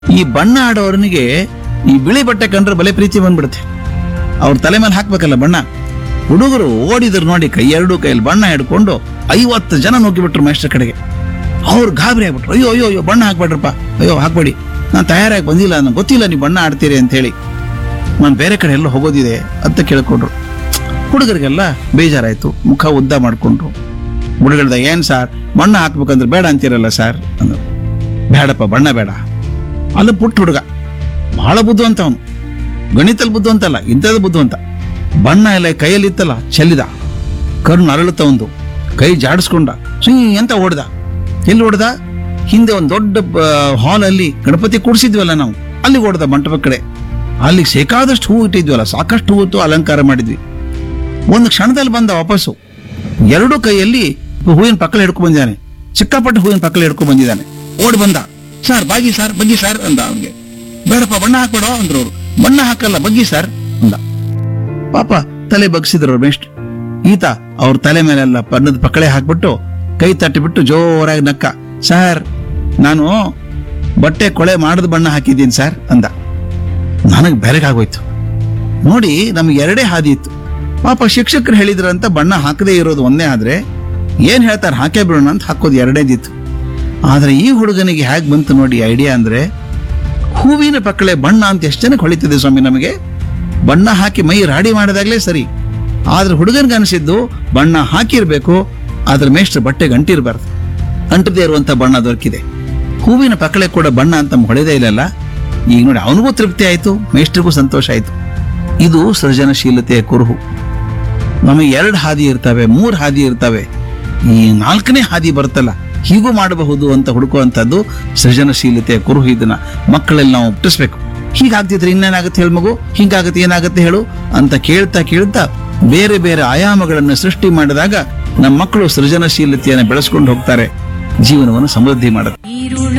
ಈ ಬಣ್ಣ ಆಡೋರನಿಗೆ ಈ ಬಿಳಿ ಬಟ್ಟೆ ಕಂಡ್ರೆ ಬಲೆ ಪ್ರೀತಿ ಬಂದ್ಬಿಡುತ್ತೆ ಅವ್ರ ತಲೆ ಮೇಲೆ ಹಾಕ್ಬೇಕಲ್ಲ ಬಣ್ಣ ಹುಡುಗರು ಓಡಿದ್ರು ನೋಡಿ ಕೈ ಎರಡು ಕೈಯಲ್ಲಿ ಬಣ್ಣ ಹಿಡ್ಕೊಂಡು ಐವತ್ತು ಜನ ನುಗ್ಗಿಬಿಟ್ರು ಮೇಸ್ಟರ್ ಕಡೆಗೆ ಅವ್ರು ಗಾಬರಿ ಆಗ್ಬಿಟ್ರು ಅಯ್ಯೋ ಅಯ್ಯೋ ಅಯ್ಯೋ ಬಣ್ಣ ಹಾಕ್ಬೇಡ್ರಪ್ಪ ಅಯ್ಯೋ ಹಾಕ್ಬೇಡಿ ನಾನು ತಯಾರಾಗಿ ಬಂದಿಲ್ಲ ನಂಗೆ ಗೊತ್ತಿಲ್ಲ ನೀವು ಬಣ್ಣ ಆಡ್ತೀರಿ ಅಂತ ಹೇಳಿ ನಾನು ಬೇರೆ ಕಡೆ ಎಲ್ಲ ಹೋಗೋದಿದೆ ಅಂತ ಕೇಳ್ಕೊಂಡ್ರು ಹುಡುಗರಿಗೆಲ್ಲ ಬೇಜಾರಾಯ್ತು ಮುಖ ಉದ್ದ ಮಾಡ್ಕೊಂಡ್ರು ಹುಡುಗಳ್ದ ಏನ್ ಸರ್ ಬಣ್ಣ ಹಾಕ್ಬೇಕಂದ್ರೆ ಬೇಡ ಅಂತೀರಲ್ಲ ಸರ್ ಅಂದ್ರು ಬೇಡಪ್ಪ ಬಣ್ಣ ಬೇಡ ಅಲ್ಲಿ ಪುಟ್ಟ ಹುಡುಗ ಬಹಳ ಬುದ್ಧಿವಂತ ಅವನು ಗಣಿತಲ್ಲಿ ಬುದ್ಧಿವಂತಲ್ಲ ಇಂಥದ್ದು ಬುದ್ಧಿವಂತ ಬಣ್ಣ ಎಲ್ಲ ಕೈಯಲ್ಲಿ ಇತ್ತಲ್ಲ ಚೆಲ್ಲಿದ ಕರ್ಣ್ ಅರಳುತ್ತ ಒಂದು ಕೈ ಜಾಡಿಸ್ಕೊಂಡ ಸುಯ್ ಅಂತ ಹೊಡೆದ ಎಲ್ಲಿ ಹೊಡೆದ ಹಿಂದೆ ಒಂದು ದೊಡ್ಡ ಹಾಲ್ ಅಲ್ಲಿ ಗಣಪತಿ ಕೂಡಿಸಿದ್ವಲ್ಲ ನಾವು ಅಲ್ಲಿ ಹೊಡೆದ ಮಂಟಪ ಕಡೆ ಅಲ್ಲಿ ಬೇಕಾದಷ್ಟು ಹೂ ಇಟ್ಟಿದ್ವಲ್ಲ ಸಾಕಷ್ಟು ಹೂತು ಅಲಂಕಾರ ಮಾಡಿದ್ವಿ ಒಂದು ಕ್ಷಣದಲ್ಲಿ ಬಂದ ವಾಪಸ್ಸು ಎರಡು ಕೈಯಲ್ಲಿ ಹೂವಿನ ಪಕ್ಕಲ ಹಿಡ್ಕೊಂಡ್ ಬಂದಿದ್ದಾನೆ ಚಿಕ್ಕಪಟ್ಟ ಹೂವಿನ ಪಕ್ಕಲ ಹಿಡ್ಕೊಂಡ್ ಬಂದಿದ್ದಾನೆ ಓಡಿ ಬಂದ ಸರ್ ಬಾಗಿ ಸರ್ ಬಗ್ಗಿ ಸರ್ ಅಂದ ಅವನಿಗೆ ಬೇಡಪ್ಪ ಬಣ್ಣ ಹಾಕ್ಬೇಡ ಅಂದ್ರು ಅವ್ರು ಬಣ್ಣ ಹಾಕಲ್ಲ ಬಗ್ಗಿ ಸರ್ ಅಂದ ಪಾಪ ತಲೆ ಬಗ್ಸಿದ್ರು ಅವ್ರು ಮೇಷ್ಟ್ ಈತ ಅವ್ರ ತಲೆ ಮೇಲೆಲ್ಲ ಬಣ್ಣದ ಪಕ್ಕಳೆ ಹಾಕ್ಬಿಟ್ಟು ಕೈ ತಟ್ಟಿಬಿಟ್ಟು ಜೋರಾಗಿ ನಕ್ಕ ಸರ್ ನಾನು ಬಟ್ಟೆ ಕೊಳೆ ಮಾಡದ ಬಣ್ಣ ಹಾಕಿದ್ದೀನಿ ಸರ್ ಅಂದ ನನಗೆ ಬೆರಗಾಗೋಯ್ತು ನೋಡಿ ನಮ್ಗೆ ಎರಡೇ ಹಾದಿ ಇತ್ತು ಪಾಪ ಶಿಕ್ಷಕರು ಹೇಳಿದ್ರಂತ ಬಣ್ಣ ಹಾಕದೇ ಇರೋದು ಒಂದೇ ಆದ್ರೆ ಏನ್ ಹೇಳ್ತಾರೆ ಹಾಕೇ ಬಿಡೋಣ ಅಂತ ಹಾಕೋದು ಎರಡೇದಿತ್ತು ಆದ್ರೆ ಈ ಹುಡುಗನಿಗೆ ಹೇಗೆ ಬಂತು ನೋಡಿ ಐಡಿಯಾ ಅಂದ್ರೆ ಹೂವಿನ ಪಕ್ಕಳೆ ಬಣ್ಣ ಅಂತ ಎಷ್ಟು ಜನಕ್ಕೆ ಹೊಳಿತಿದೆ ಸ್ವಾಮಿ ನಮಗೆ ಬಣ್ಣ ಹಾಕಿ ಮೈ ರಾಡಿ ಮಾಡಿದಾಗ್ಲೇ ಸರಿ ಆದ್ರೆ ಹುಡುಗನ್ಗೆ ಅನಿಸಿದ್ದು ಬಣ್ಣ ಹಾಕಿರ್ಬೇಕು ಅದ್ರ ಮೇಷ್ಟ್ರ ಬಟ್ಟೆಗೆ ಅಂಟಿರ್ಬಾರ್ದು ಅಂಟದೇ ಇರುವಂತ ಬಣ್ಣ ದೊರಕಿದೆ ಹೂವಿನ ಪಕ್ಕಳೆ ಕೂಡ ಬಣ್ಣ ಅಂತ ಹೊಳೆದೇ ಇಲ್ಲಲ್ಲ ಈಗ ನೋಡಿ ಅವನಿಗೂ ತೃಪ್ತಿ ಆಯ್ತು ಮೇಷ್ಟ್ರಿಗೂ ಸಂತೋಷ ಆಯ್ತು ಇದು ಸೃಜನಶೀಲತೆಯ ಕುರುಹು ನಮಗೆ ಎರಡು ಹಾದಿ ಇರ್ತವೆ ಮೂರು ಹಾದಿ ಇರ್ತವೆ ಈ ನಾಲ್ಕನೇ ಹಾದಿ ಬರುತ್ತಲ್ಲ ಹೀಗೂ ಮಾಡಬಹುದು ಅಂತ ಹುಡುಕುವಂಥದ್ದು ಸೃಜನಶೀಲತೆಯ ಕುರುಹು ಇದನ್ನ ಮಕ್ಕಳಲ್ಲಿ ನಾವು ಹುಟ್ಟಿಸ್ಬೇಕು ಹೀಗಾಗ್ತಿದ್ರೆ ಇನ್ನೇನಾಗುತ್ತೆ ಹೇಳು ಮಗು ಹೀಗಾಗುತ್ತೆ ಏನಾಗುತ್ತೆ ಹೇಳು ಅಂತ ಕೇಳ್ತಾ ಕೇಳ್ತಾ ಬೇರೆ ಬೇರೆ ಆಯಾಮಗಳನ್ನು ಸೃಷ್ಟಿ ಮಾಡಿದಾಗ ನಮ್ಮ ಮಕ್ಕಳು ಸೃಜನಶೀಲತೆಯನ್ನು ಬೆಳೆಸ್ಕೊಂಡು ಹೋಗ್ತಾರೆ ಜೀವನವನ್ನು ಸಮೃದ್ಧಿ ಮಾಡುತ್ತೆ ಈರುಳು